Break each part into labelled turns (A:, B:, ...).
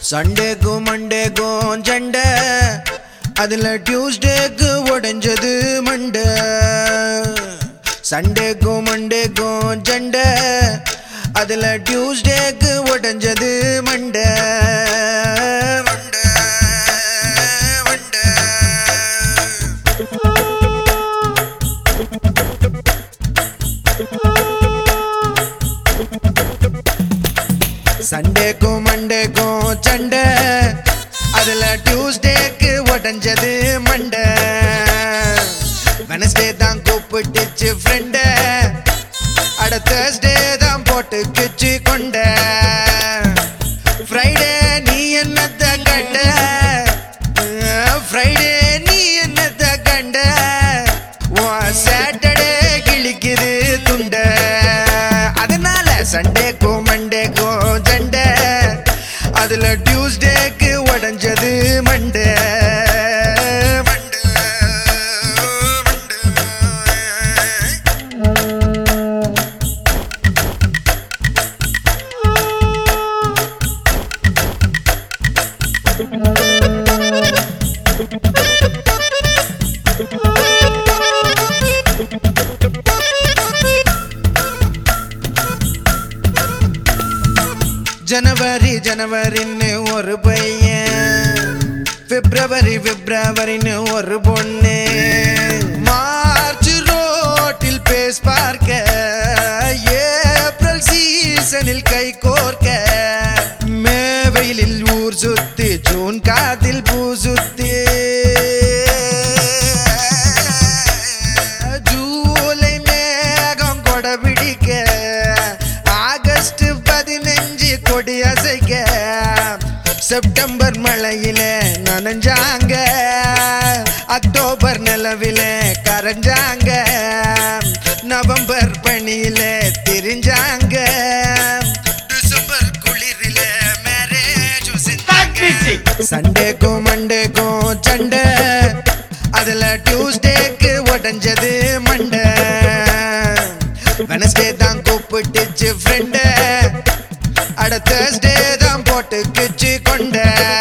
A: சண்டேக்கும் மண்டேக்கும் சண்டை அதுல டியூஸ்டேக்கு உடைஞ்சது மண்டை சண்டேக்கும் மண்டேக்கும் சண்டை அதுல டியூஸ்டேக்கு உடைஞ்சது மண்டை மண்டை, மண்டை. சண்டேக்கும் மண்டேக்கும் சண்டை அதுல டியூஸ்டேக்கு உடஞ்சது மண்டை வெனஸ்டே தான் கூப்பிட்டுச்சு ஃப்ரெண்ட அட தேர்ஸ்டே தான் போட்டுக்குச்சு கொண்ட ஃப்ரைடே நீ என்னத்த கண்ட ஃப்ரைடே நீ என்னத்த கண்ட சாட்டர்டே கிழிக்குது துண்ட அதனால சண்டேக்கும் மண்டேக்கும் சண்டை அதுல டியூஸ்டேக்கு உடஞ்சது மண்டை மண்டை, மண்டை. ஜனவரி ஜனவரின்னு ஒரு பையன் பிப்ரவரி பிப்ரவரின்னு ஒரு பொண்ணு மார்ச் ரோட்டில் பேஸ் பார்க்க ஏப்ரல் சீசனில் கை கோர்க்க மே வெயிலில் ஊர் சுத்தி ஜூன் காதில் பூ சுத்தி ஜூலை மேகம் கொடை பிடிக்க ஆகஸ்ட் பதினஞ்சு கொடி அசைக்க செப்டம்பர் மழையில நனைஞ்சாங்க அக்டோபர் நிலவில கரைஞ்சாங்க நவம்பர் பனியில திரிஞ்சாங்க டிசம்பர் குளிரில மேரேஜ் சண்டேக்கும் மண்டேக்கும் சண்டை அதுல டியூஸ்டேக்கு உடஞ்சது மண்டை வெனஸ்டே தான் கூப்பிட்டுச்சு ஃப்ரெண்ட அட தேர்ஸ்டே தான் போட்டுக்குச்சு கொண்ட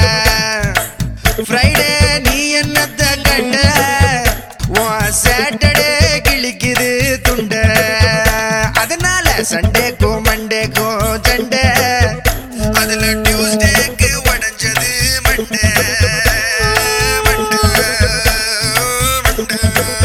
A: ஃப்ரைடே நீ என்னத்த கண்ட சாட்டர்டே கிழிக்குது துண்ட அதனால சண்டேக்கும் மண்டேக்கும் சண்டை அதுல டியூஸ்டேக்கு உடஞ்சது மண்டை மண்டை மண்டை